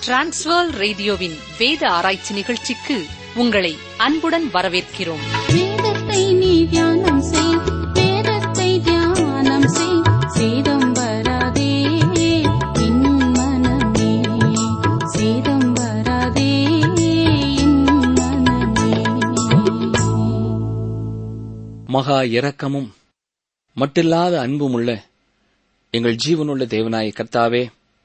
transfer ரேடியோவின் வேத ஆராய்ச்சி நிகழ்ச்சிக்கு உங்களை அன்புடன் வரவேற்கிறோம் வேதத்தை நீ தியானம் செய் வேதத்தை தியானம் செய் சேதம் வராதே என் மனமே சேதம் வராதே என் மனமே மகா இரக்கமும் மட்டில்லாத அன்பும் உள்ள எங்கள் ஜீவனுள்ள தேவனாய கர்த்தாவே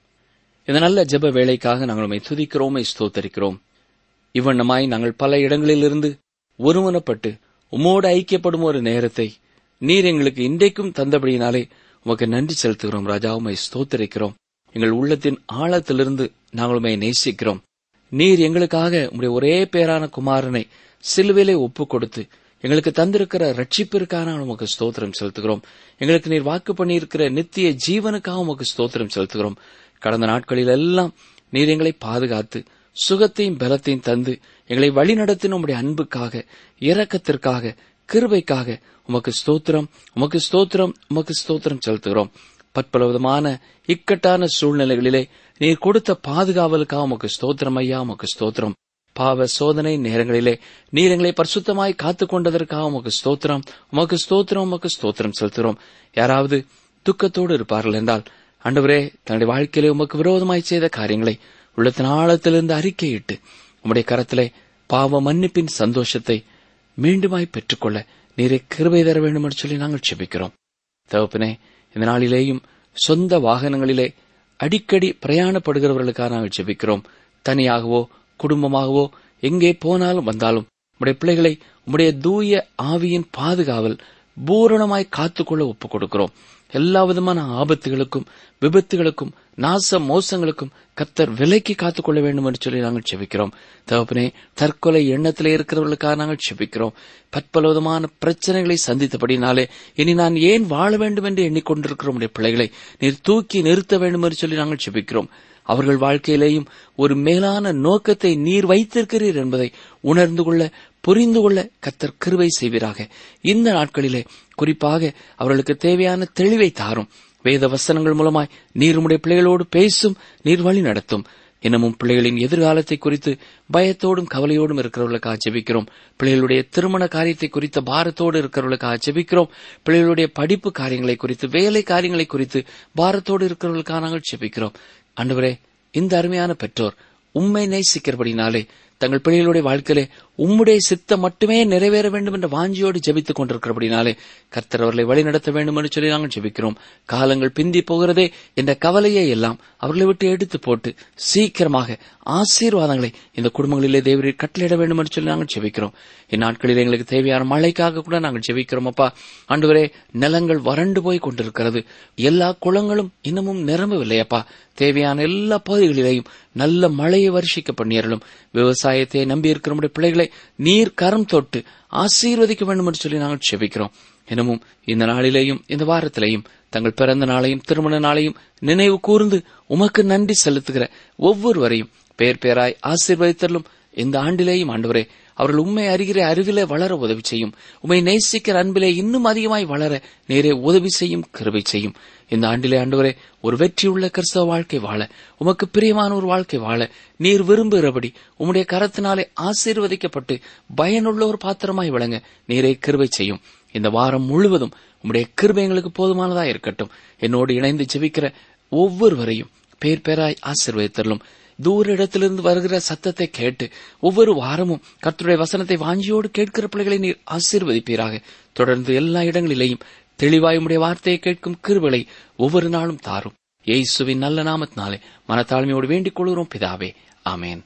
இந்த நல்ல ஜெப வேலைக்காக நாங்கள் உம்மை துதிக்கிறோமை ஸ்தோத்தரிக்கிறோம் இவ்வண்ணமாய் நாங்கள் பல இடங்களிலிருந்து ஒருமனப்பட்டு உம்மோடு ஐக்கியப்படும் ஒரு நேரத்தை நீர் எங்களுக்கு இன்றைக்கும் தந்தபடியினாலே உமக்கு நன்றி செலுத்துகிறோம் ராஜா உம்மை ஸ்தோத்தரிக்கிறோம் எங்கள் உள்ளத்தின் ஆழத்திலிருந்து நாங்கள் உம்மை நேசிக்கிறோம் நீர் எங்களுக்காக உம்முடைய ஒரே பேரான குமாரனை சிலுவையிலே ஒப்புக் கொடுத்து எங்களுக்கு தந்திருக்கிற ரட்சிப்பிற்காக நாங்கள் உமக்கு ஸ்தோத்திரம் செலுத்துகிறோம் எங்களுக்கு நீர் வாக்கு பண்ணியிருக்கிற நித்திய ஜீவனுக்காக உமக்கு ஸ்தோத்திரம் செலுத்துகிறோம் கடந்த நாட்களில் எல்லாம் நீர் எங்களை பாதுகாத்து சுகத்தையும் பலத்தையும் தந்து எங்களை வழிநடத்தின உம்முடைய அன்புக்காக இரக்கத்திற்காக கிருபைக்காக உமக்கு ஸ்தோத்திரம் உமக்கு ஸ்தோத்திரம் உமக்கு ஸ்தோத்திரம் செலுத்துகிறோம் பற்பல விதமான இக்கட்டான சூழ்நிலைகளிலே நீர் கொடுத்த பாதுகாவலுக்காக உமக்கு ஸ்தோத்திரம் ஐயா உமக்கு ஸ்தோத்திரம் பாவ சோதனை நேரங்களிலே நீர் எங்களை பரிசுத்தமாய் காத்துக் கொண்டதற்காக உமக்கு ஸ்தோத்திரம் உமக்கு ஸ்தோத்திரம் உமக்கு ஸ்தோத்திரம் செலுத்துகிறோம் யாராவது துக்கத்தோடு இருப்பார்கள் என்றால் ஆண்டவரே தன்னுடைய வாழ்க்கையிலே உமக்கு விரோதமாய் செய்த காரியங்களை உள்ளத்தின் ஆழத்திலிருந்து அறிக்கையிட்டு உம்முடைய கரத்திலே பாவ மன்னிப்பின் சந்தோஷத்தை மீண்டுமாய் பெற்றுக்கொள்ள நீரை கிருபை தர வேண்டும் என்று சொல்லி நாங்கள் செபிக்கிறோம் தகப்பனே இந்த நாளிலேயும் சொந்த வாகனங்களிலே அடிக்கடி பிரயாணப்படுகிறவர்களுக்காக நாங்கள் ஜெபிக்கிறோம் தனியாகவோ குடும்பமாகவோ எங்கே போனாலும் வந்தாலும் உம்முடைய பிள்ளைகளை உம்முடைய தூய ஆவியின் பாதுகாவல் பூரணமாய் காத்துக்கொள்ள ஒப்புக் கொடுக்கிறோம் எல்லா விதமான ஆபத்துகளுக்கும் விபத்துகளுக்கும் நாச மோசங்களுக்கும் கத்தர் விலைக்கு காத்துக்கொள்ள வேண்டும் என்று சொல்லி நாங்கள் செபிக்கிறோம் தகப்பனே தற்கொலை எண்ணத்திலே இருக்கிறவர்களுக்காக நாங்கள் செபிக்கிறோம் பற்பல விதமான பிரச்சனைகளை சந்தித்தபடினாலே இனி நான் ஏன் வாழ வேண்டும் என்று எண்ணிக்கொண்டிருக்கிற உடைய பிள்ளைகளை நீர் தூக்கி நிறுத்த வேண்டும் என்று சொல்லி நாங்கள் செபிக்கிறோம் அவர்கள் வாழ்க்கையிலேயும் ஒரு மேலான நோக்கத்தை நீர் வைத்திருக்கிறீர் என்பதை உணர்ந்து கொள்ள புரிந்து கொள்ள கத்தர் கிருவை செய்வீராக இந்த நாட்களிலே குறிப்பாக அவர்களுக்கு தேவையான தெளிவை தாரும் வேத வசனங்கள் மூலமாய் நீர் உம்முடைய பிள்ளைகளோடு பேசும் நீர் வழி நடத்தும் இன்னமும் பிள்ளைகளின் எதிர்காலத்தை குறித்து பயத்தோடும் கவலையோடும் இருக்கிறவர்களுக்காக ஜெபிக்கிறோம் பிள்ளைகளுடைய திருமண காரியத்தை குறித்த பாரத்தோடு இருக்கிறவர்களுக்காக ஜெபிக்கிறோம் பிள்ளைகளுடைய படிப்பு காரியங்களை குறித்து வேலை காரியங்களை குறித்து பாரத்தோடு இருக்கிறவர்களுக்காக நாங்கள் ஜெபிக்கிறோம் ஆண்டவரே இந்த அருமையான பெற்றோர் உம்மை நேசிக்கிறபடினாலே தங்கள் பிள்ளைகளுடைய வாழ்க்கையிலே உம்முடைய சித்தம் மட்டுமே நிறைவேற வேண்டும் என்ற வாஞ்சியோடு ஜெபித்துக் கொண்டிருக்கிறபடினாலே கர்த்தர் அவர்களை வழிநடத்த வேண்டும் என்று சொல்லி நாங்கள் ஜெபிக்கிறோம் காலங்கள் பிந்தி போகிறதே என்ற கவலையை எல்லாம் அவர்களை விட்டு எடுத்து போட்டு சீக்கிரமாக ஆசீர்வாதங்களை இந்த குடும்பங்களிலே தேவரீர் கட்டளையிட வேண்டும் என்று சொல்லி நாங்கள் ஜெபிக்கிறோம் இந்நாட்களில் எங்களுக்கு தேவையான மழைக்காக கூட நாங்கள் ஜெபிக்கிறோம் அப்பா ஆண்டவரே நிலங்கள் வறண்டு போய் கொண்டிருக்கிறது எல்லா குளங்களும் இன்னமும் நிரம்பவில்லை அப்பா தேவையான எல்லா பகுதிகளிலேயும் நல்ல மழையை வருஷிக்க பண்ணியறலும் விவசாயத்தை நம்பியிருக்கிற நம்முடைய பிள்ளைகளை நீர் கரம் தொட்டு ஆசீர்வதிக்க வேண்டும் என்று சொல்லி நாங்கள் செபிக்கிறோம் எனவும் இந்த நாளிலேயும் இந்த வாரத்திலேயும் தங்கள் பிறந்த நாளையும் திருமண நாளையும் நினைவு கூர்ந்து உமக்கு நன்றி செலுத்துகிற ஒவ்வொருவரையும் பேர் பேராய் ஆசீர்வதித்தலும் இந்த ஆண்டிலேயும் ஆண்டவரே அவர்கள் உண்மை அறிகிற அறிவிலே வளர உதவி செய்யும் உண்மை நேசிக்கிற அன்பிலே இன்னும் அதிகமாய் வளர நேரே உதவி செய்யும் கிருபை செய்யும் இந்த ஆண்டிலே ஆண்டவரே ஒரு வெற்றியுள்ள கிறிஸ்தவ வாழ்க்கை வாழ உமக்கு பிரியமான ஒரு வாழ்க்கை வாழ நீர் விரும்புகிறபடி உம்முடைய கரத்தினாலே ஆசீர்வதிக்கப்பட்டு பயனுள்ள ஒரு பாத்திரமாய் விளங்க நீரே கிருபை செய்யும் இந்த வாரம் முழுவதும் உம்முடைய கிருபை எங்களுக்கு போதுமானதா இருக்கட்டும் என்னோடு இணைந்து ஜெபிக்கிற ஒவ்வொருவரையும் பேர் பேராய் ஆசீர்வதித்தரலும் தூர இடத்திலிருந்து வருகிற சத்தத்தை கேட்டு ஒவ்வொரு வாரமும் கர்த்தருடைய வசனத்தை வாஞ்சியோடு கேட்கிற பிள்ளைகளை நீர் ஆசீர்வதிப்பீராக தொடர்ந்து எல்லா இடங்களிலேயும் தெளிவாய் உம்முடைய வார்த்தையை கேட்கும் கிருபலை ஒவ்வொரு நாளும் தாரும் ஏசுவின் நல்ல நாமத்தினாலே மனத்தாழ்மையோடு வேண்டிக் கொள்கிறோம் பிதாவே ஆமேன்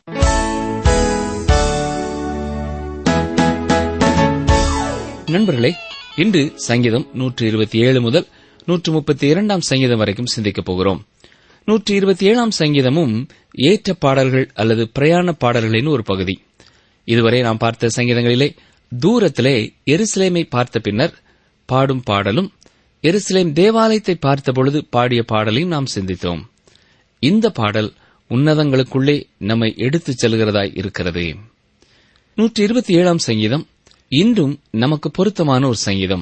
நண்பர்களே இன்று சங்கீதம் நூற்று இருபத்தி ஏழு முதல் நூற்று முப்பத்தி இரண்டாம் சங்கீதம் வரைக்கும் சிந்திக்கப் போகிறோம் நூற்றி இருபத்தி ஏழாம் சங்கீதமும் ஏற்ற பாடல்கள் அல்லது பிரயாண பாடல்களின் ஒரு பகுதி இதுவரை நாம் பார்த்த சங்கீதங்களிலே தூரத்திலே எருசலேமை பார்த்த பின்னர் பாடும் பாடலும் எருசலேம் தேவாலயத்தை பார்த்த பொழுது பாடிய பாடலையும் நாம் சிந்தித்தோம் இந்த பாடல் உன்னதங்களுக்குள்ளே நம்மை எடுத்துச் செல்கிறதாய் இருக்கிறது நூற்றி இருபத்தி ஏழாம் சங்கீதம் இன்றும் நமக்கு பொருத்தமான ஒரு சங்கீதம்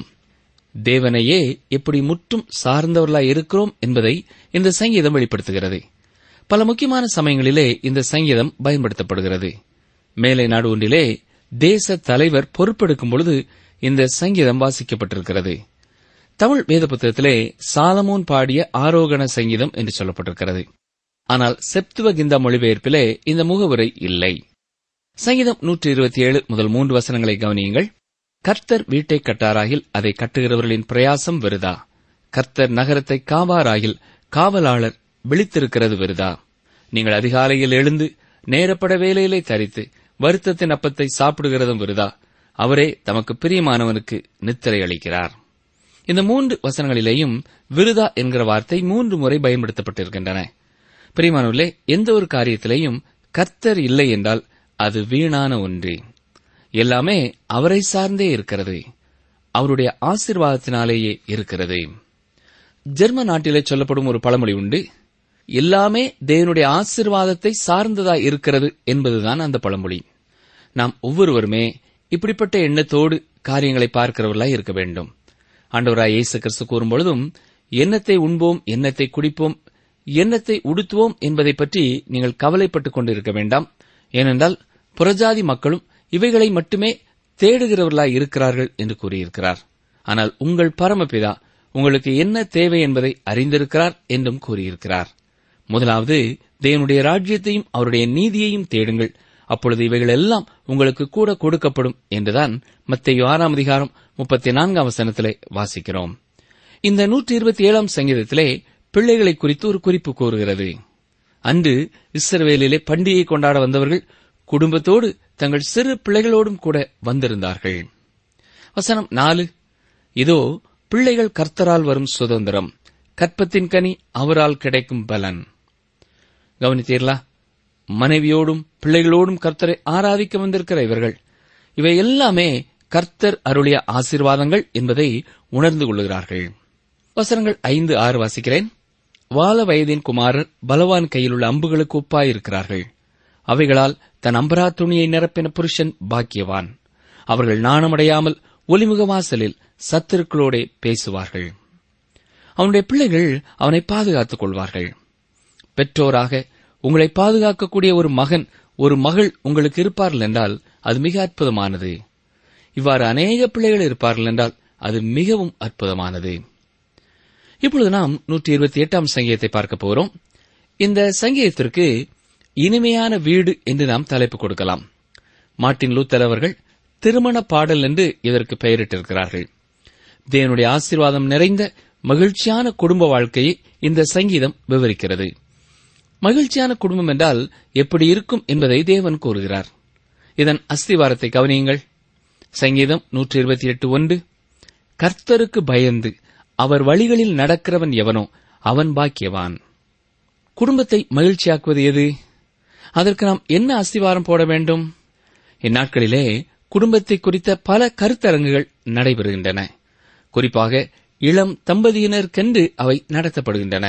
தேவனையே எப்படி முற்றும் சார்ந்தவர்களாய் இருக்கிறோம் என்பதை இந்த சங்கீதம் வெளிப்படுத்துகிறது பல முக்கியமான சமயங்களிலே இந்த சங்கீதம் பயன்படுத்தப்படுகிறது மேலை நாடு ஒன்றிலே தேச தலைவர் பொறுப்பெடுக்கும் பொழுது இந்த சங்கீதம் வாசிக்கப்பட்டிருக்கிறது தமிழ் வேத புத்தகத்திலே சாலமோன் பாடிய ஆரோகண சங்கீதம் என்று சொல்லப்பட்டிருக்கிறது ஆனால் செப்துவகிந்த மொழிபெயர்ப்பிலே இந்த முகவுரை இல்லை சங்கீதம் நூற்றி இருபத்தி ஏழு முதல் மூன்று வசனங்களை கவனியுங்கள் கர்த்தர் வீட்டை கட்டாராகில் அதை கட்டுகிறவர்களின் பிரயாசம் வெறுதா கர்த்தர் நகரத்தை காவாராகில் காவலாளர் விழித்திருக்கிறது வெறுதா நீங்கள் அதிகாலையில் எழுந்து நேரப்பட வேலையிலே தரித்து வருத்தத்தின் அப்பத்தை சாப்பிடுகிறதும் வெறுதா அவரே தமக்கு பிரியமானவனுக்கு நித்திரை அளிக்கிறார் இந்த மூன்று வசனங்களிலேயும் விருதா என்கிற வார்த்தை மூன்று முறை பயன்படுத்தப்பட்டிருக்கின்றன பிரியமானவர்களே எந்த ஒரு காரியத்திலேயும் கர்த்தர் இல்லை என்றால் அது வீணான ஒன்று எல்லாமே அவரை சார்ந்தே இருக்கிறது அவருடைய ஆசீர்வாதத்தினாலேயே இருக்கிறது ஜெர்ம நாட்டிலே சொல்லப்படும் ஒரு பழமொழி உண்டு எல்லாமே தேவனுடைய ஆசீர்வாதத்தை சார்ந்ததாய் இருக்கிறது என்பதுதான் அந்த பழமொழி நாம் ஒவ்வொருவருமே இப்படிப்பட்ட எண்ணத்தோடு காரியங்களை பார்க்கிறவர்களாய் இருக்க வேண்டும் ஆண்டவராய் இயேசு கிறிஸ்து கூறும்பொழுதும் எண்ணத்தை உண்போம் எண்ணத்தை குடிப்போம் எண்ணத்தை உடுத்துவோம் என்பதை பற்றி நீங்கள் கவலைப்பட்டுக் கொண்டிருக்க வேண்டாம் ஏனென்றால் புறஜாதி மக்களும் இவைகளை மட்டுமே தேடுகிறவர்களாய் இருக்கிறார்கள் என்று கூறியிருக்கிறார் ஆனால் உங்கள் பரமபிதா உங்களுக்கு என்ன தேவை என்பதை அறிந்திருக்கிறார் என்றும் கூறியிருக்கிறார் முதலாவது தேவனுடைய ராஜ்யத்தையும் அவருடைய நீதியையும் தேடுங்கள் அப்பொழுது இவைகள் எல்லாம் உங்களுக்கு கூட கொடுக்கப்படும் என்றுதான் மத்திய ஆறாம் அதிகாரம் முப்பத்தி நான்காம் வசனத்திலே வாசிக்கிறோம் இந்த நூற்றி இருபத்தி ஏழாம் சங்கீதத்திலே பிள்ளைகளை குறித்து ஒரு குறிப்பு கூறுகிறது அன்று இஸ்ரவேலிலே பண்டிகை கொண்டாட வந்தவர்கள் குடும்பத்தோடு தங்கள் சிறு பிள்ளைகளோடும் கூட வந்திருந்தார்கள் வசனம் நாலு இதோ பிள்ளைகள் கர்த்தரால் வரும் சுதந்திரம் கற்பத்தின் கனி அவரால் கிடைக்கும் பலன் கவனித்தீர்களா மனைவியோடும் பிள்ளைகளோடும் கர்த்தரை ஆராதிக்க வந்திருக்கிற இவர்கள் இவை எல்லாமே கர்த்தர் அருளிய ஆசீர்வாதங்கள் என்பதை உணர்ந்து கொள்ளுகிறார்கள் வசனங்கள் ஐந்து ஆறு வாசிக்கிறேன் வால வயதின் குமாரர் பலவான் கையில் உள்ள அம்புகளுக்கு ஒப்பாயிருக்கிறார்கள் அவைகளால் தன் அம்பரா துணியை நிரப்பின புருஷன் பாக்கியவான் அவர்கள் நாணமடையாமல் ஒலிமுக வாசலில் சத்துருக்களோடே பேசுவார்கள் அவனுடைய பிள்ளைகள் அவனை பாதுகாத்துக் கொள்வார்கள் பெற்றோராக உங்களை பாதுகாக்கக்கூடிய ஒரு மகன் ஒரு மகள் உங்களுக்கு இருப்பார்கள் என்றால் அது மிக அற்புதமானது இவ்வாறு அநேக பிள்ளைகள் இருப்பார்கள் என்றால் அது மிகவும் அற்புதமானது இப்பொழுது நாம் நூற்றி இருபத்தி எட்டாம் சங்கீதத்தை பார்க்க போகிறோம் இந்த சங்கீதத்திற்கு இனிமையான வீடு என்று நாம் தலைப்பு கொடுக்கலாம் மார்ட்டின் லூத்தர் அவர்கள் திருமண பாடல் என்று இதற்கு பெயரிட்டிருக்கிறார்கள் தேவனுடைய ஆசீர்வாதம் நிறைந்த மகிழ்ச்சியான குடும்ப வாழ்க்கையை இந்த சங்கீதம் விவரிக்கிறது மகிழ்ச்சியான குடும்பம் என்றால் எப்படி இருக்கும் என்பதை தேவன் கூறுகிறார் இதன் அஸ்திவாரத்தை கவனியுங்கள் சங்கீதம் நூற்றி இருபத்தி எட்டு ஒன்று கர்த்தருக்கு பயந்து அவர் வழிகளில் நடக்கிறவன் எவனோ அவன் பாக்கியவான் குடும்பத்தை மகிழ்ச்சியாக்குவது எது அதற்கு நாம் என்ன அஸ்திவாரம் போட வேண்டும் இந்நாட்களிலே குடும்பத்தை குறித்த பல கருத்தரங்குகள் நடைபெறுகின்றன குறிப்பாக இளம் தம்பதியினருக்கென்று அவை நடத்தப்படுகின்றன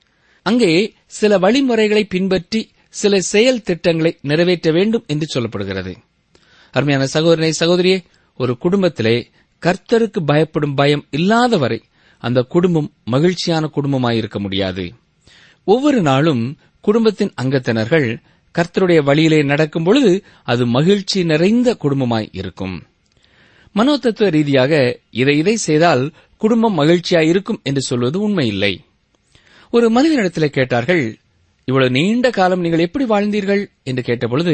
அங்கே சில வழிமுறைகளை பின்பற்றி சில செயல் திட்டங்களை நிறைவேற்ற வேண்டும் என்று சொல்லப்படுகிறது அருமையான சகோதரனை சகோதரியே ஒரு குடும்பத்திலே கர்த்தருக்கு பயப்படும் பயம் இல்லாதவரை அந்த குடும்பம் மகிழ்ச்சியான குடும்பமாயிருக்க முடியாது ஒவ்வொரு நாளும் குடும்பத்தின் அங்கத்தினர்கள் கர்த்தருடைய வழியிலே நடக்கும் பொழுது அது மகிழ்ச்சி நிறைந்த குடும்பமாய் இருக்கும் மனோதத்துவ ரீதியாக இதை இதை செய்தால் குடும்பம் மகிழ்ச்சியாய் இருக்கும் என்று சொல்வது உண்மையில்லை ஒரு மனிதனிடத்தில் கேட்டார்கள் இவ்வளவு நீண்ட காலம் நீங்கள் எப்படி வாழ்ந்தீர்கள் என்று கேட்டபொழுது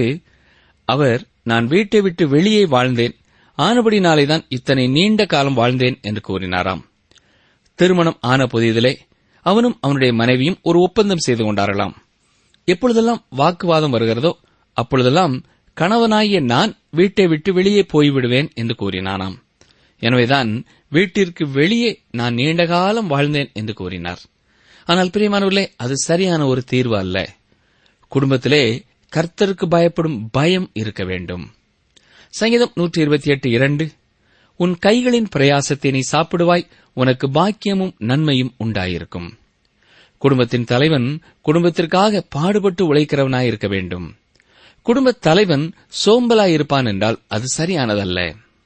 அவர் நான் வீட்டை விட்டு வெளியே வாழ்ந்தேன் ஆனபடினாலேதான் இத்தனை நீண்ட காலம் வாழ்ந்தேன் என்று கூறினாராம் திருமணம் ஆன புதியதிலே அவனும் அவனுடைய மனைவியும் ஒரு ஒப்பந்தம் செய்து கொண்டாரலாம் எப்பொழுதெல்லாம் வாக்குவாதம் வருகிறதோ அப்பொழுதெல்லாம் கணவனாகிய நான் வீட்டை விட்டு வெளியே போய்விடுவேன் என்று கூறினானாம் எனவேதான் வீட்டிற்கு வெளியே நான் நீண்ட காலம் வாழ்ந்தேன் என்று கூறினார் ஆனால் பிரியமானவர்களே அது சரியான ஒரு தீர்வு அல்ல குடும்பத்திலே கர்த்தருக்கு பயப்படும் பயம் இருக்க வேண்டும் சங்கீதம் நூற்றி இருபத்தி எட்டு இரண்டு உன் கைகளின் பிரயாசத்தை நீ சாப்பிடுவாய் உனக்கு பாக்கியமும் நன்மையும் உண்டாயிருக்கும் குடும்பத்தின் தலைவன் குடும்பத்திற்காக பாடுபட்டு உழைக்கிறவனாயிருக்க வேண்டும் குடும்பத் தலைவன் சோம்பலாயிருப்பான் என்றால் அது சரியானதல்ல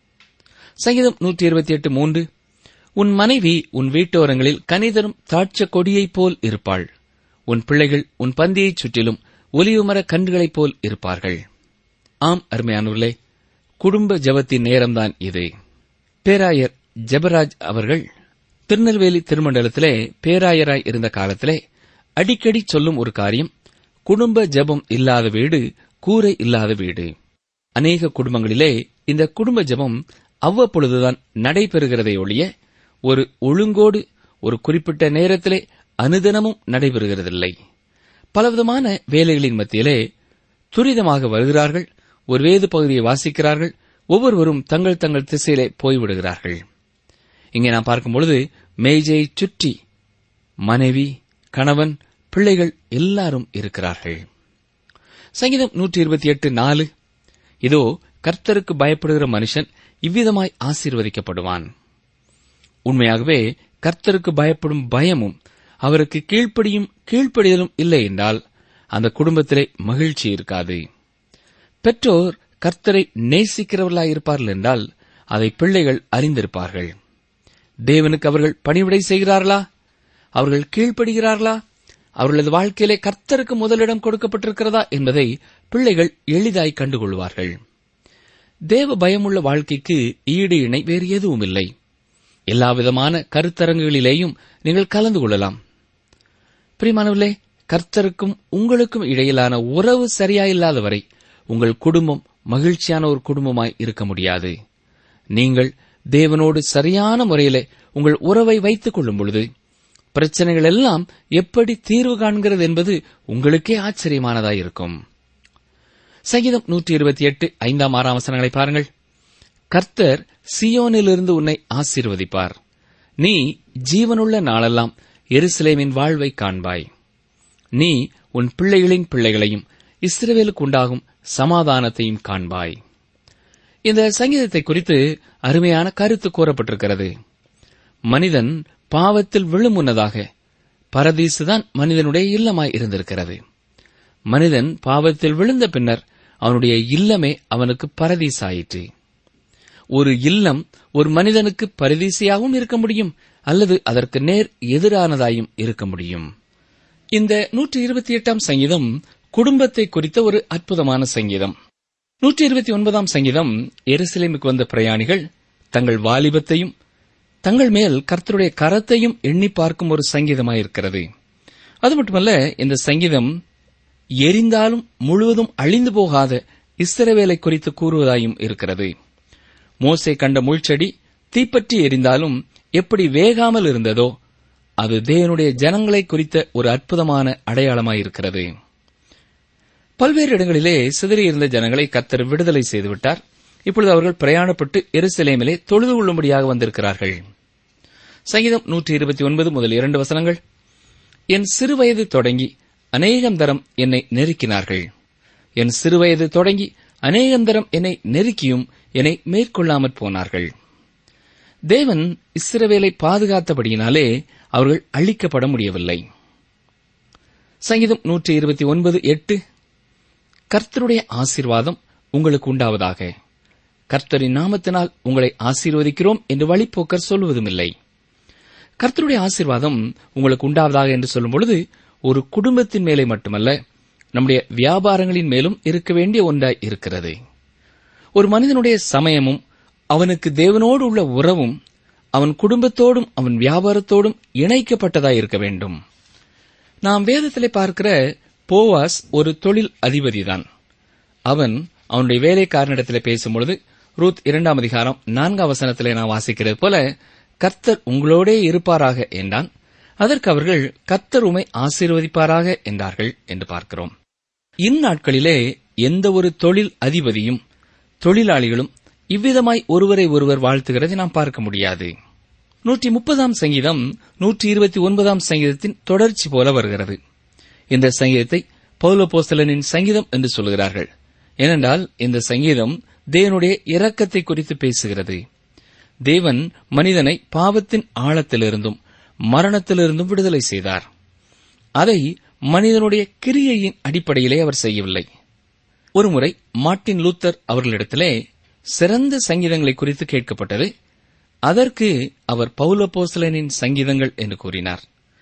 சங்கீதம் நூற்றி இருபத்தி எட்டு மூன்று உன் மனைவி உன் வீட்டோரங்களில் கனிதரும் திராட்ச கொடியைப் போல் இருப்பாள் உன் பிள்ளைகள் உன் பந்தியைச் சுற்றிலும் ஒலிவுமர கன்றுகளைப் போல் இருப்பார்கள் ஆம் அருமையானவர்களே குடும்ப ஜெபத்தின் நேரம்தான் இது பேராயர் ஜெபராஜ் அவர்கள் திருநெல்வேலி திருமண்டலத்திலே பேராயராய் இருந்த காலத்திலே அடிக்கடி சொல்லும் ஒரு காரியம் குடும்ப ஜெபம் இல்லாத வீடு கூரை இல்லாத வீடு அநேக குடும்பங்களிலே இந்த குடும்ப ஜெபம் அவ்வப்பொழுதுதான் நடைபெறுகிறதை ஒழிய ஒரு ஒழுங்கோடு ஒரு குறிப்பிட்ட நேரத்திலே அனுதினமும் நடைபெறுகிறதில்லை பலவிதமான வேலைகளின் மத்தியிலே துரிதமாக வருகிறார்கள் ஒரு வேது பகுதியை வாசிக்கிறார்கள் ஒவ்வொருவரும் தங்கள் தங்கள் திசையிலே போய்விடுகிறார்கள் இங்கே நாம் பார்க்கும்பொழுது மேஜையை சுற்றி மனைவி கணவன் பிள்ளைகள் எல்லாரும் இருக்கிறார்கள் சங்கீதம் நூற்றி இருபத்தி எட்டு நாலு இதோ கர்த்தருக்கு பயப்படுகிற மனுஷன் இவ்விதமாய் ஆசீர்வதிக்கப்படுவான் உண்மையாகவே கர்த்தருக்கு பயப்படும் பயமும் அவருக்கு கீழ்ப்படியும் கீழ்ப்படிதலும் இல்லை என்றால் அந்த குடும்பத்திலே மகிழ்ச்சி இருக்காது பெற்றோர் கர்த்தரை நேசிக்கிறவர்களாய் இருப்பார்கள் என்றால் அதை பிள்ளைகள் அறிந்திருப்பார்கள் தேவனுக்கு அவர்கள் பணிவிடை செய்கிறார்களா அவர்கள் கீழ்ப்படுகிறார்களா அவர்களது வாழ்க்கையிலே கர்த்தருக்கு முதலிடம் கொடுக்கப்பட்டிருக்கிறதா என்பதை பிள்ளைகள் எளிதாய் கண்டுகொள்வார்கள் தேவ பயமுள்ள வாழ்க்கைக்கு ஈடு இணை வேறு எதுவும் இல்லை எல்லாவிதமான கருத்தரங்குகளிலேயும் நீங்கள் கலந்து கொள்ளலாம் பிரிமானவர்களே கர்த்தருக்கும் உங்களுக்கும் இடையிலான உறவு சரியாயில்லாத வரை உங்கள் குடும்பம் மகிழ்ச்சியான ஒரு குடும்பமாய் இருக்க முடியாது நீங்கள் தேவனோடு சரியான முறையிலே உங்கள் உறவை வைத்துக் கொள்ளும் பொழுது பிரச்சனைகள் எல்லாம் எப்படி தீர்வு காண்கிறது என்பது உங்களுக்கே ஆச்சரியமானதாயிருக்கும் சங்கீதம் நூற்றி இருபத்தி எட்டு ஐந்தாம் ஆறாம் வசனங்களை பாருங்கள் கர்த்தர் சியோனிலிருந்து உன்னை ஆசீர்வதிப்பார் நீ ஜீவனுள்ள நாளெல்லாம் எருசலேமின் வாழ்வை காண்பாய் நீ உன் பிள்ளைகளின் பிள்ளைகளையும் இஸ்ரவேலுக்கு உண்டாகும் சமாதானத்தையும் காண்பாய் இந்த சங்கீதத்தை குறித்து அருமையான கருத்து கூறப்பட்டிருக்கிறது மனிதன் பாவத்தில் விழும் முன்னதாக பரதீசுதான் மனிதனுடைய இல்லமாய் இருந்திருக்கிறது மனிதன் பாவத்தில் விழுந்த பின்னர் அவனுடைய இல்லமே அவனுக்கு பரதீசாயிற்று ஒரு இல்லம் ஒரு மனிதனுக்கு பரதீசியாகவும் இருக்க முடியும் அல்லது அதற்கு நேர் எதிரானதாயும் இருக்க முடியும் இந்த நூற்றி இருபத்தி எட்டாம் சங்கீதம் குடும்பத்தை குறித்த ஒரு அற்புதமான சங்கீதம் நூற்றி இருபத்தி ஒன்பதாம் சங்கீதம் எருசலேமுக்கு வந்த பிரயாணிகள் தங்கள் வாலிபத்தையும் தங்கள் மேல் கர்த்தருடைய கரத்தையும் எண்ணி பார்க்கும் ஒரு சங்கீதமாயிருக்கிறது அது மட்டுமல்ல இந்த சங்கீதம் எரிந்தாலும் முழுவதும் அழிந்து போகாத இஸ்ரவேலை குறித்து கூறுவதாயும் இருக்கிறது மோசே கண்ட முள்செடி தீப்பற்றி எரிந்தாலும் எப்படி வேகாமல் இருந்ததோ அது தேவனுடைய ஜனங்களை குறித்த ஒரு அற்புதமான அடையாளமாயிருக்கிறது பல்வேறு இடங்களிலே சிதறியிருந்த ஜனங்களை கத்தர் விடுதலை செய்துவிட்டார் இப்பொழுது அவர்கள் பிரயாணப்பட்டு எருசலேமிலே தொழுது கொள்ளும்படியாக வந்திருக்கிறார்கள் சங்கீதம் நூற்றி இருபத்தி ஒன்பது முதல் இரண்டு வசனங்கள் என் சிறுவயது தொடங்கி அநேகம் தரம் என்னை நெருக்கினார்கள் என் சிறுவயது தொடங்கி அநேகம் தரம் என்னை நெருக்கியும் என்னை மேற்கொள்ளாமற் போனார்கள் தேவன் இஸ்ரவேலை பாதுகாத்தபடியினாலே அவர்கள் அழிக்கப்பட முடியவில்லை சங்கீதம் நூற்றி இருபத்தி ஒன்பது எட்டு கர்த்தருடைய ஆசீர்வாதம் உங்களுக்கு உண்டாவதாக கர்த்தரின் நாமத்தினால் உங்களை ஆசீர்வதிக்கிறோம் என்று வழிப்போக்கர் சொல்வதுமில்லை கர்த்தருடைய ஆசீர்வாதம் உங்களுக்கு உண்டாவதாக என்று சொல்லும் பொழுது ஒரு குடும்பத்தின் மேலே மட்டுமல்ல நம்முடைய வியாபாரங்களின் மேலும் இருக்க வேண்டிய ஒன்றாய் இருக்கிறது ஒரு மனிதனுடைய சமயமும் அவனுக்கு தேவனோடு உள்ள உறவும் அவன் குடும்பத்தோடும் அவன் வியாபாரத்தோடும் இணைக்கப்பட்டதாய் இருக்க வேண்டும் நாம் வேதத்திலே பார்க்கிற போவாஸ் ஒரு தொழில் அதிபதிதான் அவன் அவனுடைய வேலைக்காரனிடத்திலே பேசும்பொழுது ரூத் இரண்டாம் அதிகாரம் நான்காம் வசனத்திலே நான் வாசிக்கிறது போல கர்த்தர் உங்களோடே இருப்பாராக என்றான் அதற்கு அவர்கள் கர்த்தர் உமை ஆசீர்வதிப்பாராக என்றார்கள் என்று பார்க்கிறோம் இந்நாட்களிலே எந்த ஒரு தொழில் அதிபதியும் தொழிலாளிகளும் இவ்விதமாய் ஒருவரை ஒருவர் வாழ்த்துகிறதை நாம் பார்க்க முடியாது நூற்றி முப்பதாம் சங்கீதம் நூற்றி இருபத்தி ஒன்பதாம் சங்கீதத்தின் தொடர்ச்சி போல வருகிறது இந்த சங்கீதத்தை பௌலபோஸ்தலனின் சங்கீதம் என்று சொல்கிறார்கள் ஏனென்றால் இந்த சங்கீதம் தேவனுடைய இரக்கத்தை குறித்து பேசுகிறது தேவன் மனிதனை பாவத்தின் ஆழத்திலிருந்தும் மரணத்திலிருந்தும் விடுதலை செய்தார் அதை மனிதனுடைய கிரியையின் அடிப்படையிலே அவர் செய்யவில்லை ஒருமுறை மார்ட்டின் லூத்தர் அவர்களிடத்திலே சிறந்த சங்கீதங்களை குறித்து கேட்கப்பட்டது அதற்கு அவர் பௌலபோசலனின் சங்கீதங்கள் என்று கூறினார்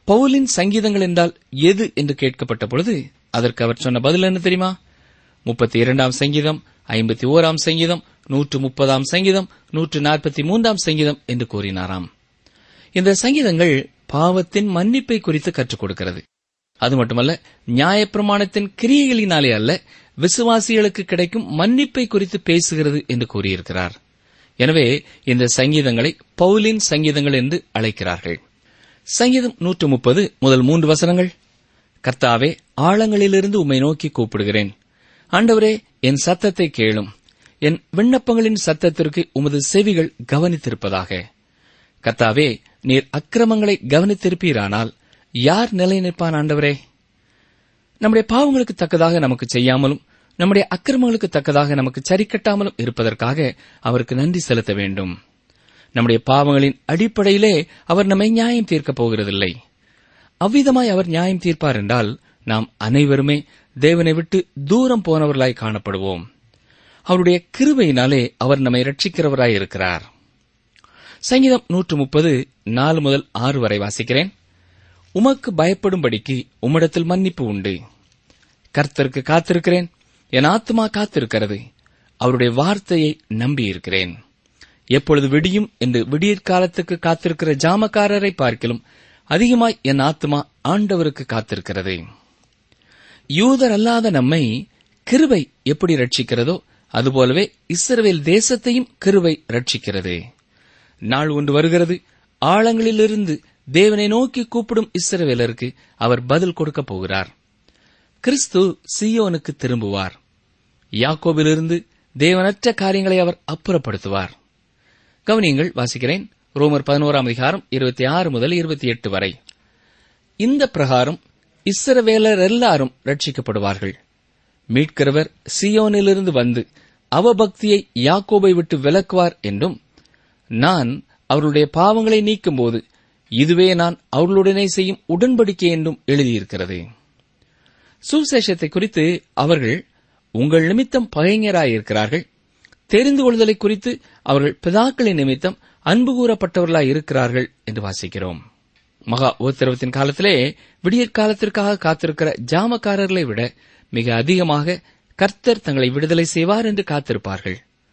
பவுலின் சங்கீதங்கள் என்றால் எது என்று கேட்கப்பட்ட பொழுது அதற்கு அவர் சொன்ன பதில் என்ன தெரியுமா முப்பத்தி இரண்டாம் சங்கீதம் ஐம்பத்தி ஓராம் சங்கீதம் நூற்று முப்பதாம் சங்கீதம் நூற்று நாற்பத்தி மூன்றாம் சங்கீதம் என்று கூறினாராம் இந்த சங்கீதங்கள் பாவத்தின் மன்னிப்பை குறித்து கற்றுக் கொடுக்கிறது அது மட்டுமல்ல நியாயப்பிரமாணத்தின் கிரியைகளினாலே அல்ல விசுவாசிகளுக்கு கிடைக்கும் மன்னிப்பை குறித்து பேசுகிறது என்று கூறியிருக்கிறார் எனவே இந்த சங்கீதங்களை பவுலின் சங்கீதங்கள் என்று அழைக்கிறார்கள் சங்கீதம் நூற்று முப்பது முதல் மூன்று வசனங்கள் கர்த்தாவே ஆழங்களிலிருந்து உம்மை நோக்கி கூப்பிடுகிறேன் ஆண்டவரே என் சத்தத்தை கேளும் என் விண்ணப்பங்களின் சத்தத்திற்கு உமது செவிகள் கவனித்திருப்பதாக கர்த்தாவே நீர் அக்கிரமங்களை கவனித்திருப்பீரானால் யார் நிலை நிற்பான் ஆண்டவரே நம்முடைய பாவங்களுக்கு தக்கதாக நமக்கு செய்யாமலும் நம்முடைய அக்கிரமங்களுக்கு தக்கதாக நமக்கு சரி கட்டாமலும் இருப்பதற்காக அவருக்கு நன்றி செலுத்த வேண்டும் நம்முடைய பாவங்களின் அடிப்படையிலே அவர் நம்மை நியாயம் தீர்க்கப் போகிறதில்லை அவ்விதமாய் அவர் நியாயம் தீர்ப்பார் என்றால் நாம் அனைவருமே தேவனை விட்டு தூரம் போனவர்களாய் காணப்படுவோம் அவருடைய கிருபையினாலே அவர் நம்மை ரட்சிக்கிறவராய் இருக்கிறார் சங்கீதம் நூற்று முப்பது நாலு முதல் ஆறு வரை வாசிக்கிறேன் உமக்கு பயப்படும்படிக்கு உம்மிடத்தில் மன்னிப்பு உண்டு கர்த்தருக்கு காத்திருக்கிறேன் என் ஆத்மா காத்திருக்கிறது அவருடைய வார்த்தையை நம்பியிருக்கிறேன் எப்பொழுது விடியும் என்று விடியற்காலத்துக்கு காத்திருக்கிற ஜாமக்காரரை பார்க்கிலும் அதிகமாய் என் ஆத்மா ஆண்டவருக்கு காத்திருக்கிறது யூதர் அல்லாத நம்மை கிருபை எப்படி ரட்சிக்கிறதோ அதுபோலவே இஸ்ரவேல் தேசத்தையும் கிருபை ரட்சிக்கிறது நாள் ஒன்று வருகிறது ஆழங்களிலிருந்து தேவனை நோக்கி கூப்பிடும் இஸ்ரவேலருக்கு அவர் பதில் கொடுக்கப் போகிறார் கிறிஸ்து சியோனுக்கு திரும்புவார் யாக்கோபிலிருந்து தேவனற்ற காரியங்களை அவர் அப்புறப்படுத்துவார் கவனியங்கள் வாசிக்கிறேன் ரோமர் பதினோராம் அதிகாரம் இருபத்தி ஆறு முதல் இருபத்தி எட்டு வரை இந்த பிரகாரம் இஸ்ரவேலர் எல்லாரும் ரட்சிக்கப்படுவார்கள் மீட்கிறவர் சியோனிலிருந்து வந்து அவபக்தியை யாக்கோபை விட்டு விலக்குவார் என்றும் நான் அவர்களுடைய பாவங்களை நீக்கும்போது இதுவே நான் அவர்களுடனே செய்யும் உடன்படிக்கை என்றும் எழுதியிருக்கிறது சுவிசேஷத்தை குறித்து அவர்கள் உங்கள் நிமித்தம் பகைஞராயிருக்கிறார்கள் தெரிந்து கொள்தலை குறித்து அவர்கள் பிதாக்களின் நிமித்தம் அன்பு கூறப்பட்டவர்களாய் இருக்கிறார்கள் என்று வாசிக்கிறோம் மகா உத்தரவத்தின் காலத்திலே விடியற்காலத்திற்காக காத்திருக்கிற ஜாமக்காரர்களை விட மிக அதிகமாக கர்த்தர் தங்களை விடுதலை செய்வார் என்று காத்திருப்பார்கள்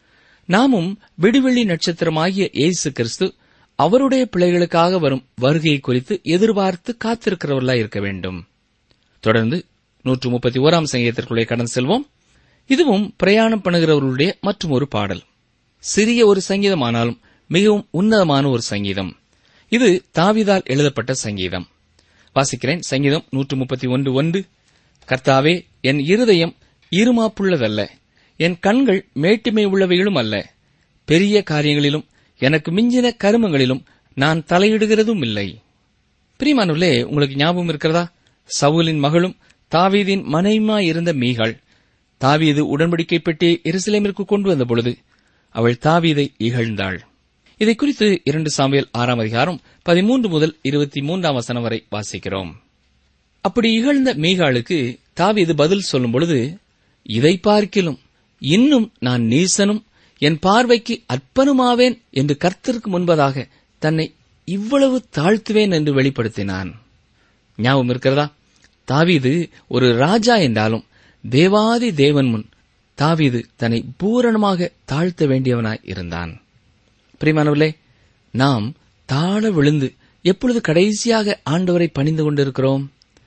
நாமும் விடிவெள்ளி நட்சத்திரமாகிய இயேசு கிறிஸ்து அவருடைய பிள்ளைகளுக்காக வரும் வருகையை குறித்து எதிர்பார்த்து காத்திருக்கிறவர்களாய் இருக்க வேண்டும் தொடர்ந்து நூற்று முப்பத்தி ஓராம் சங்கீதத்திற்குள்ளே கடந்து செல்வோம் இதுவும் பிரயாணம் பண்ணுகிறவர்களுடைய மற்றும் ஒரு பாடல் சிறிய ஒரு சங்கீதமானாலும் மிகவும் உன்னதமான ஒரு சங்கீதம் இது தாவிதால் எழுதப்பட்ட சங்கீதம் வாசிக்கிறேன் சங்கீதம் நூற்று முப்பத்தி ஒன்று ஒன்று கர்த்தாவே என் இருதயம் இருமாப்புள்ளதல்ல என் கண்கள் மேட்டிமை உள்ளவைகளும் அல்ல பெரிய காரியங்களிலும் எனக்கு மிஞ்சின கருமங்களிலும் நான் தலையிடுகிறதும் இல்லை பிரிமானுள்ளே உங்களுக்கு ஞாபகம் இருக்கிறதா சவுலின் மகளும் தாவீதின் மனைவிமா இருந்த மீகாள் தாவீது உடன்படிக்கை பெட்டி எருசலேமிற்கு கொண்டு வந்த பொழுது அவள் தாவீதை இகழ்ந்தாள் இதை குறித்து இரண்டு சாமியல் ஆறாம் அதிகாரம் பதிமூன்று முதல் இருபத்தி மூன்றாம் வசனம் வரை வாசிக்கிறோம் அப்படி இகழ்ந்த மீகாளுக்கு தாவீது பதில் சொல்லும் பொழுது இதை பார்க்கிலும் இன்னும் நான் நீசனும் என் பார்வைக்கு அற்பனுமாவேன் என்று கர்த்தருக்கு முன்பதாக தன்னை இவ்வளவு தாழ்த்துவேன் என்று வெளிப்படுத்தினான் ஞாபகம் இருக்கிறதா தாவீது ஒரு ராஜா என்றாலும் தேவாதி தேவன் முன் தாவீது தன்னை பூரணமாக தாழ்த்த வேண்டியவனாய் இருந்தான் பிரிமானவர்களே நாம் தாழ விழுந்து எப்பொழுது கடைசியாக ஆண்டவரை பணிந்து கொண்டிருக்கிறோம்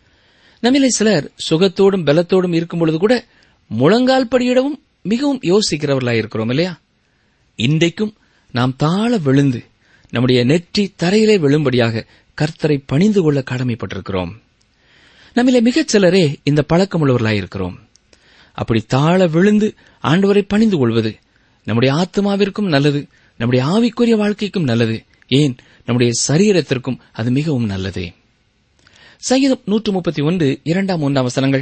நம்மிலே சிலர் சுகத்தோடும் பலத்தோடும் இருக்கும் பொழுது கூட முழங்கால் படியிடவும் மிகவும் யோசிக்கிறவர்களாய் இருக்கிறோம் இல்லையா இன்றைக்கும் நாம் தாழ விழுந்து நம்முடைய நெற்றி தரையிலே விழும்படியாக கர்த்தரை பணிந்து கொள்ள கடமைப்பட்டிருக்கிறோம் நம்மிலே மிகச் சிலரே இந்த பழக்கமுள்ளவர்களாய் இருக்கிறோம் அப்படி தாழ விழுந்து ஆண்டவரை பணிந்து கொள்வது நம்முடைய ஆத்மாவிற்கும் நல்லது நம்முடைய ஆவிக்குரிய வாழ்க்கைக்கும் நல்லது ஏன் நம்முடைய சரீரத்திற்கும் அது மிகவும் நல்லது சங்கீதம் நூற்று முப்பத்தி ஒன்று இரண்டாம் மூன்றாம் வசனங்கள்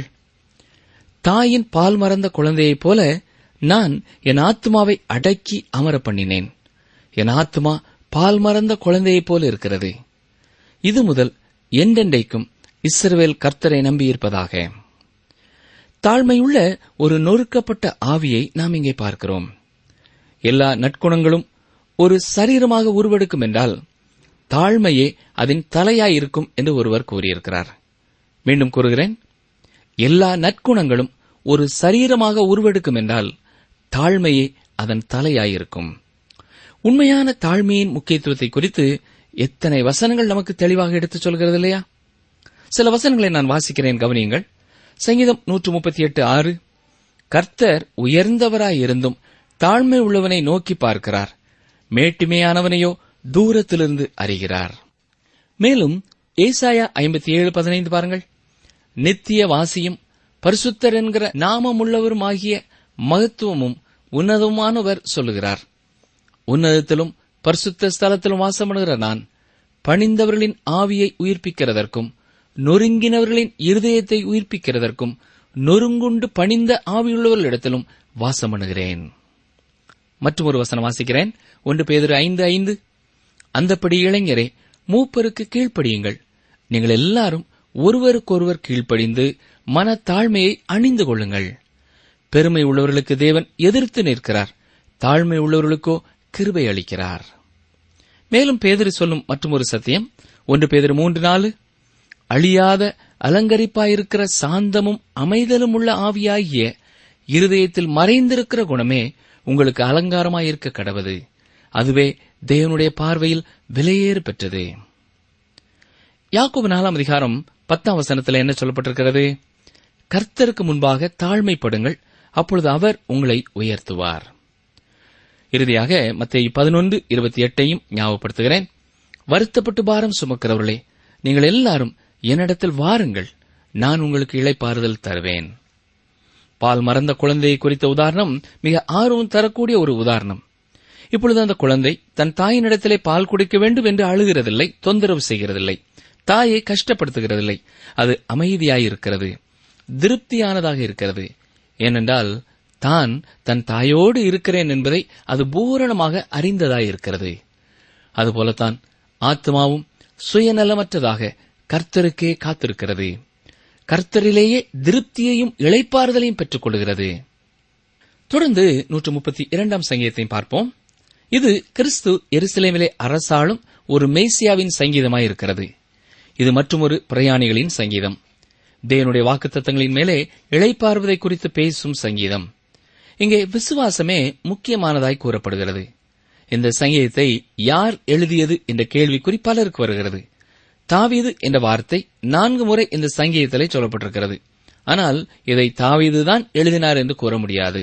தாயின் பால் மறந்த குழந்தையைப் போல நான் என் ஆத்மாவை அடக்கி அமர பண்ணினேன் என் ஆத்மா பால் மறந்த குழந்தையைப் போல இருக்கிறது இது முதல் என்றென்றைக்கும் இஸ்ரவேல் கர்த்தரை நம்பியிருப்பதாக தாழ்மையுள்ள ஒரு நொறுக்கப்பட்ட ஆவியை நாம் இங்கே பார்க்கிறோம் எல்லா நற்குணங்களும் ஒரு சரீரமாக உருவெடுக்கும் என்றால் தாழ்மையே அதன் தலையாயிருக்கும் என்று ஒருவர் கூறியிருக்கிறார் மீண்டும் கூறுகிறேன் எல்லா நற்குணங்களும் ஒரு சரீரமாக உருவெடுக்கும் என்றால் தாழ்மையே அதன் தலையாயிருக்கும் உண்மையான தாழ்மையின் முக்கியத்துவத்தை குறித்து எத்தனை வசனங்கள் நமக்கு தெளிவாக எடுத்துச் சொல்கிறது இல்லையா சில வசனங்களை நான் வாசிக்கிறேன் கவனியுங்கள் சங்கீதம் நூற்று முப்பத்தி எட்டு ஆறு கர்த்தர் உயர்ந்தவராயிருந்தும் தாழ்மை உள்ளவனை நோக்கி பார்க்கிறார் மேட்டுமையானவனையோ தூரத்திலிருந்து அறிகிறார் மேலும் ஏசாயா ஐம்பத்தி ஏழு பதினைந்து பாருங்கள் நித்திய வாசியும் பரிசுத்தர் என்கிற நாமமுள்ளவருமாகிய மகத்துவமும் உன்னதமானவர் சொல்லுகிறார் உன்னதத்திலும் பரிசுத்த ஸ்தலத்திலும் வாசமணுகிற நான் பணிந்தவர்களின் ஆவியை உயிர்ப்பிக்கிறதற்கும் நொறுங்கினவர்களின் இருதயத்தை உயிர்ப்பிக்கிறதற்கும் நொறுங்குண்டு பணிந்த ஆவியுள்ளவர்களிடத்திலும் வாசமணுகிறேன் மற்றும் ஒரு வசனம் வாசிக்கிறேன் ஒன்று பேதர் ஐந்து ஐந்து அந்தப்படி இளைஞரே மூப்பருக்கு கீழ்ப்படியுங்கள் நீங்கள் எல்லாரும் ஒருவருக்கொருவர் கீழ்ப்படிந்து மனத்தாழ்மையை அணிந்து கொள்ளுங்கள் பெருமை உள்ளவர்களுக்கு தேவன் எதிர்த்து நிற்கிறார் தாழ்மை உள்ளவர்களுக்கோ கிருபை அளிக்கிறார் மேலும் பேதர் சொல்லும் மற்றொரு சத்தியம் ஒன்று பேதர் மூன்று நாலு அழியாத அலங்கரிப்பாயிருக்கிற சாந்தமும் அமைதலும் உள்ள ஆவியாகிய இருதயத்தில் மறைந்திருக்கிற குணமே உங்களுக்கு அலங்காரமாயிருக்க கடவது அதுவே தேவனுடைய பார்வையில் விலையேறு பெற்றது யாக்கோபு நாலாம் அதிகாரம் பத்தாம் வசனத்தில் என்ன சொல்லப்பட்டிருக்கிறது கர்த்தருக்கு முன்பாக தாழ்மைப்படுங்கள் அப்பொழுது அவர் உங்களை உயர்த்துவார் இறுதியாக மத்திய பதினொன்று இருபத்தி எட்டையும் ஞாபகப்படுத்துகிறேன் வருத்தப்பட்டு பாரம் சுமக்கிறவர்களே நீங்கள் எல்லாரும் என்னிடத்தில் வாருங்கள் நான் உங்களுக்கு இளைப்பாறுதல் தருவேன் பால் மறந்த குழந்தையை குறித்த உதாரணம் மிக ஆர்வம் தரக்கூடிய ஒரு உதாரணம் இப்பொழுது அந்த குழந்தை தன் தாயினிடத்திலே பால் குடிக்க வேண்டும் என்று அழுகிறதில்லை தொந்தரவு செய்கிறதில்லை தாயை கஷ்டப்படுத்துகிறதில்லை அது அமைதியாயிருக்கிறது திருப்தியானதாக இருக்கிறது ஏனென்றால் தான் தன் தாயோடு இருக்கிறேன் என்பதை அது பூரணமாக அறிந்ததாயிருக்கிறது அதுபோலத்தான் ஆத்மாவும் சுயநலமற்றதாக கர்த்தருக்கே காத்திருக்கிறது கர்த்தரிலேயே திருப்தியையும் இளைப்பாறுதலையும் பெற்றுக் கொள்கிறது தொடர்ந்து நூற்று முப்பத்தி இரண்டாம் சங்கீதத்தையும் பார்ப்போம் இது கிறிஸ்து எருசலேமிலே அரசாளும் ஒரு மேசியாவின் சங்கீதமாயிருக்கிறது இது மற்றொரு பிரயாணிகளின் சங்கீதம் தேவனுடைய வாக்குத்தத்தங்களின் மேலே இளைப்பாறுவதை குறித்து பேசும் சங்கீதம் இங்கே விசுவாசமே முக்கியமானதாய் கூறப்படுகிறது இந்த சங்கீதத்தை யார் எழுதியது என்ற கேள்விக்குறி பலருக்கு வருகிறது தாவீது என்ற வார்த்தை நான்கு முறை இந்த சங்கீதத்திலே சொல்லப்பட்டிருக்கிறது ஆனால் இதை தாவீதுதான் எழுதினார் என்று கூற முடியாது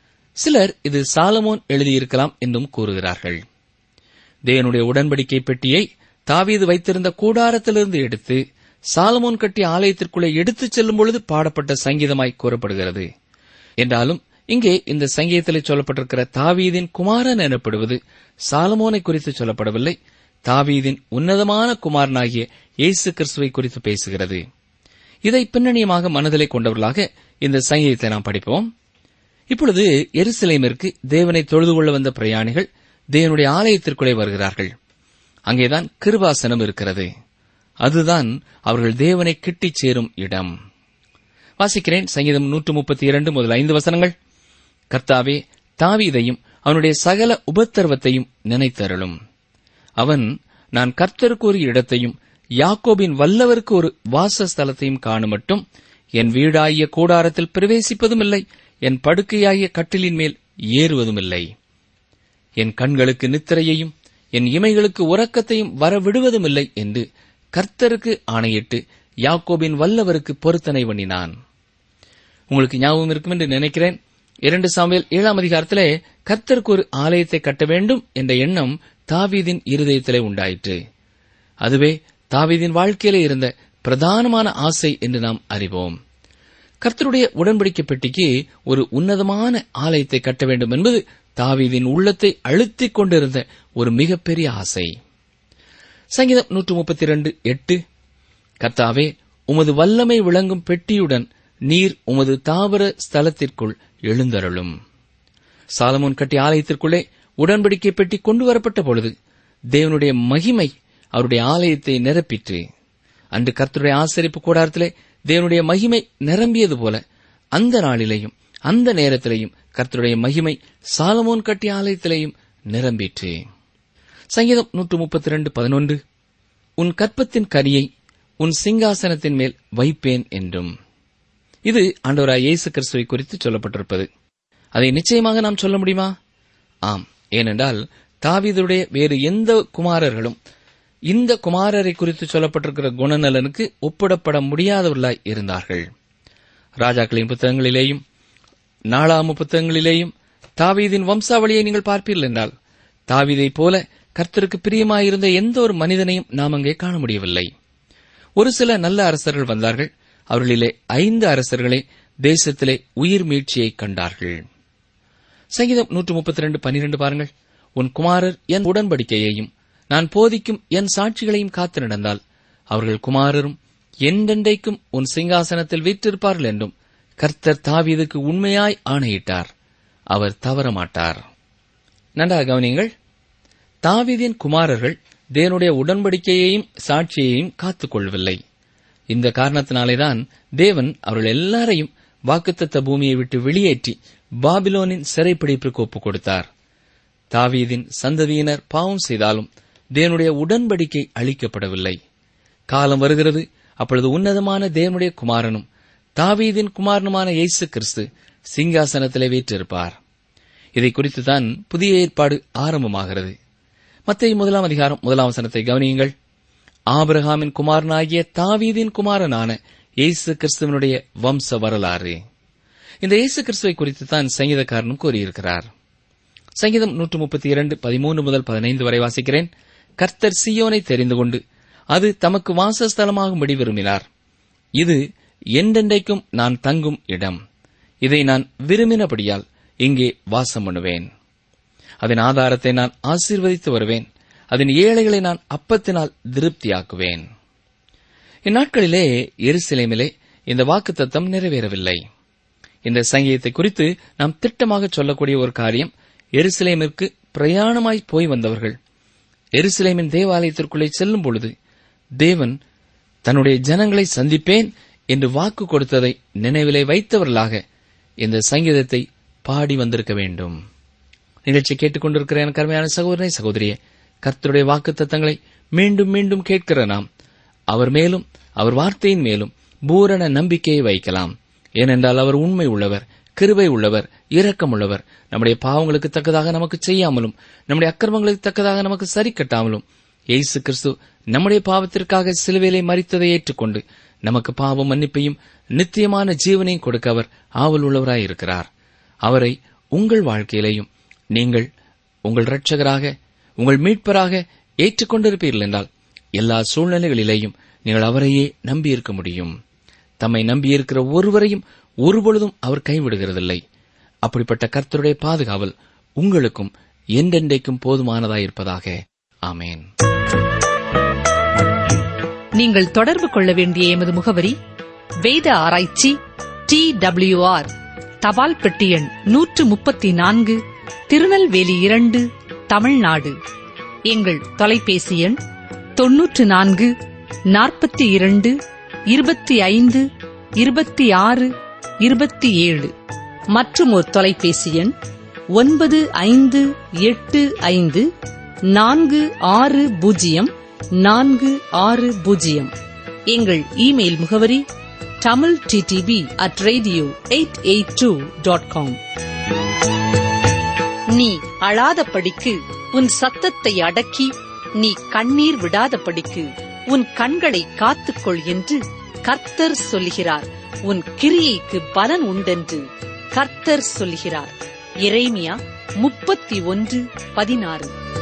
சிலர் இது சாலமோன் எழுதியிருக்கலாம் என்றும் கூறுகிறார்கள் தேவனுடைய உடன்படிக்கை பெட்டியை தாவீது வைத்திருந்த கூடாரத்திலிருந்து எடுத்து சாலமோன் கட்டிய ஆலயத்திற்குள்ளே எடுத்துச் செல்லும் பொழுது பாடப்பட்ட சங்கீதமாய் கூறப்படுகிறது என்றாலும் இங்கே இந்த சங்கீதத்திலே சொல்லப்பட்டிருக்கிற தாவீதின் குமாரன் எனப்படுவது சாலமோனை குறித்து சொல்லப்படவில்லை தாவீதின் உன்னதமான குமாரனாகிய இயேசு கிறிஸ்துவை குறித்து பேசுகிறது இதை பின்னணியமாக மனதிலே கொண்டவர்களாக இந்த சங்கீதத்தை நாம் படிப்போம் இப்பொழுது எருசலேமிற்கு தேவனை தொழுது கொள்ள வந்த பிரயாணிகள் தேவனுடைய ஆலயத்திற்குள்ளே வருகிறார்கள் அங்கேதான் கிருபாசனம் இருக்கிறது அதுதான் அவர்கள் தேவனை கிட்டிச் சேரும் இடம் வாசிக்கிறேன் சங்கீதம் நூற்று முப்பத்தி இரண்டு முதல் ஐந்து வசனங்கள் கர்த்தாவே தாவீதையும் அவனுடைய சகல உபத்திரவத்தையும் நினைத்தருளும் அவன் நான் கர்த்தருக்கு ஒரு இடத்தையும் யாக்கோபின் வல்லவருக்கு ஒரு வாசஸ்தலத்தையும் காணுமட்டும் என் வீடாகிய கூடாரத்தில் பிரவேசிப்பதும் இல்லை என் படுக்கையாகிய கட்டிலின் மேல் ஏறுவதும் இல்லை என் கண்களுக்கு நித்திரையையும் என் இமைகளுக்கு உறக்கத்தையும் வரவிடுவதும் இல்லை என்று கர்த்தருக்கு ஆணையிட்டு யாக்கோபின் வல்லவருக்கு பொருத்தனை பண்ணினான் உங்களுக்கு ஞாபகம் இருக்கும் என்று நினைக்கிறேன் இரண்டு சாமியல் ஏழாம் அதிகாரத்திலே கர்த்தருக்கு ஒரு ஆலயத்தை கட்ட வேண்டும் என்ற எண்ணம் தாவீதின் இருதயத்திலே உண்டாயிற்று அதுவே தாவீதின் வாழ்க்கையிலே இருந்த பிரதானமான ஆசை என்று நாம் அறிவோம் கர்த்தருடைய உடன்படிக்கை பெட்டிக்கு ஒரு உன்னதமான ஆலயத்தை கட்ட வேண்டும் என்பது தாவீதின் உள்ளத்தை அழுத்திக் கொண்டிருந்த ஒரு மிகப்பெரிய ஆசை சங்கீதம் நூற்று முப்பத்தி இரண்டு எட்டு கர்த்தாவே உமது வல்லமை விளங்கும் பெட்டியுடன் நீர் உமது தாவர ஸ்தலத்திற்குள் எழுந்தருளும் சாலமோன் கட்டிய ஆலயத்திற்குள்ளே உடன்படிக்கை பெட்டி கொண்டு வரப்பட்ட பொழுது தேவனுடைய மகிமை அவருடைய ஆலயத்தை நிரப்பிற்று அன்று கர்த்தருடைய ஆசரிப்பு கூடாரத்திலே தேவனுடைய மகிமை நிரம்பியது போல அந்த நாளிலேயும் அந்த நேரத்திலேயும் கர்த்தருடைய மகிமை சாலமோன் கட்டிய ஆலயத்திலேயும் நிரம்பிற்று சங்கீதம் நூற்று முப்பத்தி ரெண்டு பதினொன்று உன் கற்பத்தின் கரியை உன் சிங்காசனத்தின் மேல் வைப்பேன் என்றும் இது ஆண்டவராய் இயேசு கிறிஸ்துவை குறித்து சொல்லப்பட்டிருப்பது அதை நிச்சயமாக நாம் சொல்ல முடியுமா ஆம் ஏனென்றால் தாவீதுடைய வேறு எந்த குமாரர்களும் இந்த குமாரரை குறித்து சொல்லப்பட்டிருக்கிற குணநலனுக்கு ஒப்பிடப்பட முடியாதவர்களாய் இருந்தார்கள் ராஜாக்களின் புத்தகங்களிலேயும் நாளாமு புத்தகங்களிலேயும் தாவீதின் வம்சாவளியை நீங்கள் பார்ப்பீர்கள் என்றால் தாவீதைப் போல கர்த்தருக்கு பிரியமாயிருந்த எந்த ஒரு மனிதனையும் நாம் அங்கே காண முடியவில்லை ஒரு சில நல்ல அரசர்கள் வந்தார்கள் அவர்களிலே ஐந்து அரசர்களே தேசத்திலே உயிர் மீட்சியை கண்டார்கள் சங்கீதம் நூற்று முப்பத்தி ரெண்டு பனிரெண்டு பாருங்கள் உன் குமாரர் என் உடன்படிக்கையையும் நான் போதிக்கும் என் சாட்சிகளையும் காத்து நடந்தால் அவர்கள் குமாரரும் என்றென்றைக்கும் உன் சிங்காசனத்தில் வீற்றிருப்பார்கள் என்றும் கர்த்தர் தாவீதுக்கு உண்மையாய் ஆணையிட்டார் அவர் தவறமாட்டார் நன்றாக கவனியுங்கள் தாவீதின் குமாரர்கள் தேவனுடைய உடன்படிக்கையையும் சாட்சியையும் காத்துக் கொள்ளவில்லை இந்த காரணத்தினாலேதான் தேவன் அவர்கள் எல்லாரையும் வாக்குத்தத்த பூமியை விட்டு வெளியேற்றி பாபிலோனின் சிறைப்பிடிப்பிற்கு ஒப்புக் கொடுத்தார் தாவீதின் சந்ததியினர் பாவம் செய்தாலும் தேவனுடைய உடன்படிக்கை அளிக்கப்படவில்லை காலம் வருகிறது அப்பொழுது உன்னதமான தேவனுடைய குமாரனும் தாவீதின் குமாரனுமான இயேசு கிறிஸ்து சிங்காசனத்திலே வீற்றிருப்பார் இதை குறித்துதான் புதிய ஏற்பாடு ஆரம்பமாகிறது மத்திய முதலாம் அதிகாரம் முதலாம் வசனத்தை கவனியுங்கள் ஆபிரகாமின் குமாரனாகிய தாவீதின் குமாரனான இயேசு கிறிஸ்துவனுடைய வம்ச வரலாறு இந்த இயேசு கிறிஸ்துவை குறித்து தான் சங்கீதக்காரனும் கூறியிருக்கிறார் சங்கீதம் நூற்று முப்பத்தி இரண்டு பதிமூன்று முதல் பதினைந்து வரை வாசிக்கிறேன் கர்த்தர் சியோனை தெரிந்து கொண்டு அது தமக்கு வாசஸ்தலமாகும்படி விரும்பினார் இது என்றென்றைக்கும் நான் தங்கும் இடம் இதை நான் விரும்பினபடியால் இங்கே வாசம் பண்ணுவேன் அதன் ஆதாரத்தை நான் ஆசீர்வதித்து வருவேன் அதன் ஏழைகளை நான் அப்பத்தினால் திருப்தியாக்குவேன் இந்நாட்களிலே எருசலேமிலே இந்த வாக்குத்தத்தம் நிறைவேறவில்லை இந்த சங்கீதத்தை குறித்து நாம் திட்டமாக சொல்லக்கூடிய ஒரு காரியம் எருசலேமிற்கு பிரயாணமாய் போய் வந்தவர்கள் எருசலேமின் தேவாலயத்திற்குள்ளே செல்லும் பொழுது தேவன் தன்னுடைய ஜனங்களை சந்திப்பேன் என்று வாக்கு கொடுத்ததை நினைவிலே வைத்தவர்களாக இந்த சங்கீதத்தை பாடி வந்திருக்க வேண்டும் நிகழ்ச்சி கேட்டுக்கொண்டிருக்கிற எனக்கு அருமையான சகோதரனை சகோதரியே கர்த்தருடைய வாக்கு தத்தங்களை மீண்டும் மீண்டும் கேட்கிற நாம் அவர் மேலும் அவர் வார்த்தையின் மேலும் பூரண நம்பிக்கையை வைக்கலாம் ஏனென்றால் அவர் உண்மை உள்ளவர் கிருபை உள்ளவர் இரக்கம் உள்ளவர் நம்முடைய பாவங்களுக்கு தக்கதாக நமக்கு செய்யாமலும் நம்முடைய அக்கிரமங்களுக்கு தக்கதாக நமக்கு சரி கட்டாமலும் இயேசு கிறிஸ்து நம்முடைய பாவத்திற்காக சிலுவையிலே மறித்ததை ஏற்றுக்கொண்டு நமக்கு பாவ மன்னிப்பையும் நித்தியமான ஜீவனையும் கொடுக்க அவர் ஆவல் உள்ளவராயிருக்கிறார் அவரை உங்கள் வாழ்க்கையிலேயும் நீங்கள் உங்கள் இரட்சகராக உங்கள் மீட்பராக ஏற்றுக்கொண்டிருப்பீர்கள் என்றால் எல்லா சூழ்நிலைகளிலேயும் நீங்கள் அவரையே நம்பியிருக்க முடியும் தம்மை நம்பியிருக்கிற ஒருவரையும் ஒருபொழுதும் அவர் கைவிடுகிறதில்லை அப்படிப்பட்ட கர்த்தருடைய பாதுகாவல் உங்களுக்கும் என்றென்றைக்கும் போதுமானதாயிருப்பதாக ஆமேன் நீங்கள் தொடர்பு கொள்ள வேண்டிய எமது முகவரி வேத ஆராய்ச்சி டி ஆர் தபால் பெட்டி எண் நூற்று முப்பத்தி நான்கு திருநெல்வேலி இரண்டு தமிழ்நாடு எங்கள் தொலைபேசி எண் தொன்னூற்று நான்கு நாற்பத்தி இரண்டு இருபத்தி ஐந்து இருபத்தி ஆறு இருபத்தி ஏழு மற்றும் ஒரு தொலைபேசி எண் ஒன்பது ஐந்து எட்டு ஐந்து நான்கு ஆறு பூஜ்ஜியம் நான்கு ஆறு பூஜ்ஜியம் எங்கள் இமெயில் முகவரி Tamil DTP at radio eight eight two dot com நீ அழாதபடிக்கு உன் சத்தத்தை அடக்கி நீ கண்ணீர் விடாதபடிக்கு உன் கண்களை காத்துக்கொள் என்று கர்த்தர் சொல்லுகிறார் உன் கிரியைக்கு பலன் உண்டென்று கர்த்தர் சொல்லுகிறார் எரேமியா முப்பத்தி ஒன்று பதினாறு